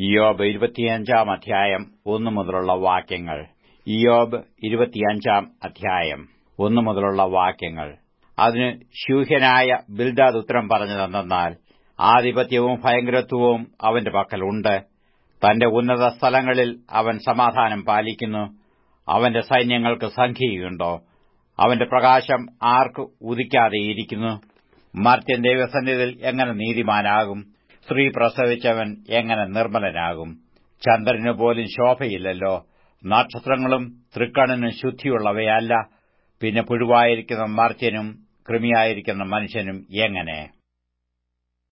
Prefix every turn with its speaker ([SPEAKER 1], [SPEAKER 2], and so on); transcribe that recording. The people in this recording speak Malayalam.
[SPEAKER 1] ഇയോബ് ഇരുപത്തിയഞ്ചാം അധ്യായം ഒന്നു മുതലുള്ള വാക്യങ്ങൾ ഇയോബ് ഇരുപത്തിയഞ്ചാം അധ്യായം ഒന്നു മുതലുള്ള വാക്യങ്ങൾ അതിന് ശൂഹ്യനായ ബിൽദാദ് ഉത്തരം പറഞ്ഞതെന്നാൽ ആധിപത്യവും ഭയങ്കരത്വവും അവന്റെ പക്കലുണ്ട് തന്റെ ഉന്നത സ്ഥലങ്ങളിൽ അവൻ സമാധാനം പാലിക്കുന്നു അവന്റെ സൈന്യങ്ങൾക്ക് സംഖ്യയുണ്ടോ അവന്റെ പ്രകാശം ആർക്ക് ഉദിക്കാതെയിരിക്കുന്നു മർത്യൻ ദൈവസന്നിധിയിൽ എങ്ങനെ നീതിമാനാകും സ്ത്രീ പ്രസവിച്ചവൻ എങ്ങനെ നിർമ്മലനാകും ചന്ദ്രന് പോലും ശോഭയില്ലല്ലോ നക്ഷത്രങ്ങളും തൃക്കണ്ണിനും ശുദ്ധിയുള്ളവയല്ല പിന്നെ പുഴുവായിരിക്കുന്ന മർത്യനും കൃമിയായിരിക്കുന്ന മനുഷ്യനും എങ്ങനെ